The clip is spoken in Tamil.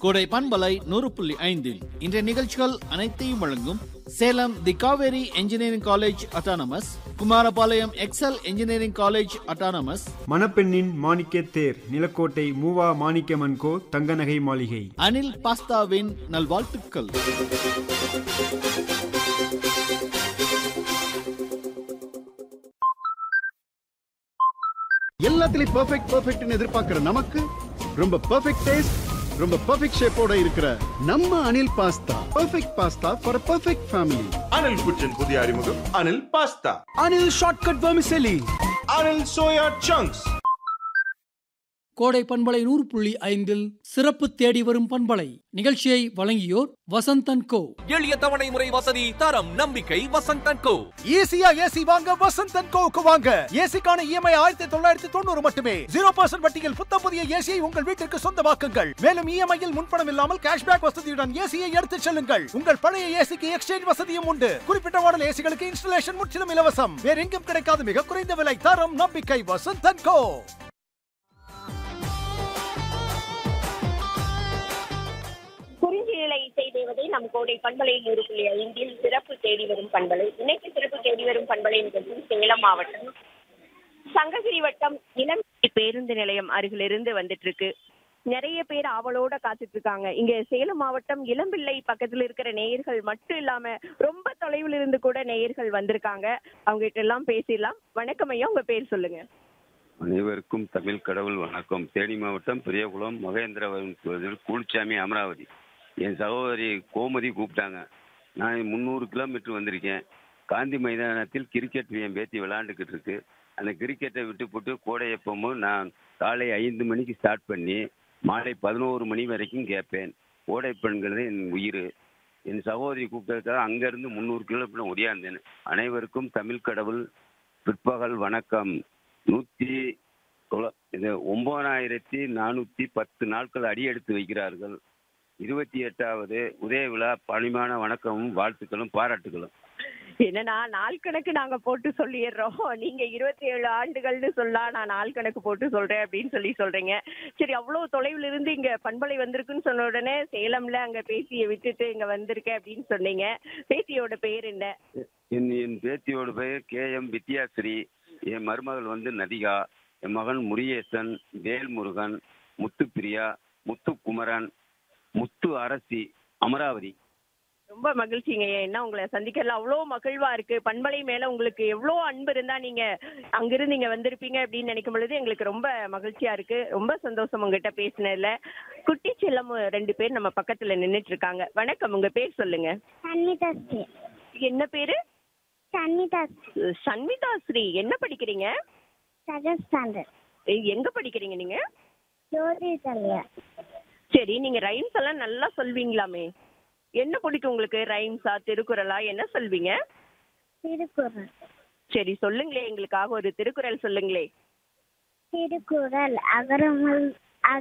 கோடை பண்பலை நூறு புள்ளி ஐந்தில் இன்றைய நிகழ்ச்சிகள் அனைத்தையும் வழங்கும் Salem the Kaveri engineering college autonomous Kumarapalayam Excel engineering college autonomous மணப்பெண்ணின் மாணிக்க தேர் நிலக்கோட்டை மூவா மாணிக்கமன் கோ தங்கநகை மாளிகை அனில் பாஸ்தாவின் நல்வாழ்த்துக்கள் எல்லாத்துலயும் பெர்ஃபெக்ட் பெர்ஃபெக்ட்னு எதிர்பார்க்கிற நமக்கு ரொம்ப பெர்ஃபெக்ட் டேஸ்ட் ரொம்ப பெர்ஃபெக்ட் ஷேப்போட இருக்கிற நம்ம Anil pasta perfect pasta for perfect family Anil kitchen புதிய அறிமுகம் Anil pasta Anil shortcut vermicelli Anil soya chunks Kodai பண்பலை நூறு புள்ளி ஐந்தில் சிறப்பு தேடி வரும் பண்பலை நிகழ்ச்சியை வழங்கியோர் வசந்தன் கோ எளிய தவணை முறை வசதி தரம் நம்பிக்கை வசந்தன் கோ ஈஸியா ஏசி வாங்க வசந்தன் கோவுக்கு வாங்க ஏசிக்கான இஎம்ஐ ஆயிரத்தி தொள்ளாயிரத்தி தொண்ணூறு மட்டுமே ஜீரோ பர்சன்ட் வட்டியில் புத்தம் புதிய ஏசியை உங்கள் வீட்டிற்கு சொந்தமாக்குங்கள் மேலும் இஎம்ஐயில் முன்பணம் இல்லாமல் கேஷ்பேக் வசதியுடன் ஏசியை எடுத்துச் செல்லுங்கள் உங்கள் பழைய ஏசிக்கு எக்ஸ்சேஞ்ச் வசதியும் உண்டு குறிப்பிட்ட மாடல் ஏசிகளுக்கு இன்ஸ்டலேஷன் முற்றிலும் இலவசம் வேற எங்கும் கிடைக்காத மிக குறைந்த விலை தரம் நம்பிக்கை வசந்தன் கோ குறிஞ்சிகளை செய்தேவதை நம் கோடை பண்பலை நூறு புள்ளி ஐந்தில் சிறப்பு தேடி வரும் பண்பலை இன்னைக்கு சிறப்பு தேடி வரும் பண்பலை நிகழ்ச்சி சேலம் மாவட்டம் சங்ககிரி வட்டம் இளம் பேருந்து நிலையம் அருகிலிருந்து வந்துட்டு இருக்கு நிறைய பேர் ஆவலோட காத்துட்டு இருக்காங்க இங்க சேலம் மாவட்டம் இளம்பிள்ளை பக்கத்துல இருக்கிற நேயர்கள் மட்டும் இல்லாம ரொம்ப தொலைவில் இருந்து கூட நேயர்கள் வந்திருக்காங்க அவங்க கிட்ட எல்லாம் பேசிடலாம் வணக்கம் ஐயா உங்க பேர் சொல்லுங்க அனைவருக்கும் தமிழ் கடவுள் வணக்கம் தேனி மாவட்டம் பெரியகுளம் மகேந்திரவரம் கோவில் கூலிச்சாமி அமராவதி என் சகோதரி கோமதி கூப்பிட்டாங்க நான் முந்நூறு கிலோமீட்டர் வந்திருக்கேன் காந்தி மைதானத்தில் கிரிக்கெட் என் பேத்தி விளையாண்டுக்கிட்டு இருக்கு அந்த கிரிக்கெட்டை விட்டு போட்டு கோடை எப்பவும் நான் காலை ஐந்து மணிக்கு ஸ்டார்ட் பண்ணி மாலை பதினோரு மணி வரைக்கும் கேட்பேன் கோடை பெண்கள் என் உயிர் என் சகோதரி கூப்பிட்டதுக்காக அங்கேருந்து முந்நூறு கிலோமீட்டர் ஒடியாந்தேன் அனைவருக்கும் தமிழ் கடவுள் பிற்பகல் வணக்கம் நூற்றி தொள்ள- இது ஒன்பதாயிரத்தி நானூற்றி பத்து நாட்கள் அடியெடுத்து வைக்கிறார்கள் இருபத்தி எட்டாவது உதய விழா பணிமான வணக்கமும் வாழ்த்துக்களும் பாராட்டுகளும் என்னன்னா நாள் கணக்கு நாங்க போட்டு சொல்லிடுறோம் நீங்க இருபத்தி ஏழு ஆண்டுகள்னு சொல்லலாம் நான் நாள் கணக்கு போட்டு சொல்றேன் அப்படின்னு சொல்லி சொல்றீங்க சரி அவ்வளவு தொலைவுல இருந்து இங்க பண்பலை வந்திருக்குன்னு சொன்ன உடனே சேலம்ல அங்க பேசிய விட்டுட்டு இங்க வந்திருக்கேன் அப்படின்னு சொன்னீங்க பேத்தியோட பேர் என்ன என் என் பேத்தியோட பெயர் கே எம் வித்யாஸ்ரீ என் மருமகள் வந்து நதிகா என் மகன் முருகேசன் வேல்முருகன் முத்துப்பிரியா முத்துக்குமரன் முத்து அரசி அமராவதி ரொம்ப மகிழ்ச்சிங்க என்ன உங்களை சந்திக்கிறதுல அவ்வளோ மகிழ்வா இருக்கு பண்பலை மேல உங்களுக்கு எவ்வளோ அன்பு இருந்தா நீங்க அங்கிருந்து இங்க வந்திருப்பீங்க அப்படின்னு நினைக்கும் பொழுது எங்களுக்கு ரொம்ப மகிழ்ச்சியா இருக்கு ரொம்ப சந்தோஷம் உங்ககிட்ட பேசினதுல குட்டி செல்லம் ரெண்டு பேர் நம்ம பக்கத்துல நின்னுட்டு இருக்காங்க வணக்கம் உங்க பேர் சொல்லுங்க சன்மிதா ஸ்ரீ என்ன பேரு சன்மிதா சன்மிதா ஸ்ரீ என்ன படிக்கிறீங்க செகண்ட் ஸ்டாண்டர்ட் எ- எங்க படிக்கிறீங்க நீங்க ஜோதி கல்யா சரி நீங்க ரைம்ஸ் எல்லாம் நல்லா சொல்வீங்களாமே என்ன பிடிக்கும் உங்களுக்கு ரைம்ஸா திருக்குறளா என்ன சொல்வீங்க திருக்குறள் சரி சொல்லுங்களே எங்களுக்காக ஒரு திருக்குறள் சொல்லுங்களே திருக்குறள் அகரமுல்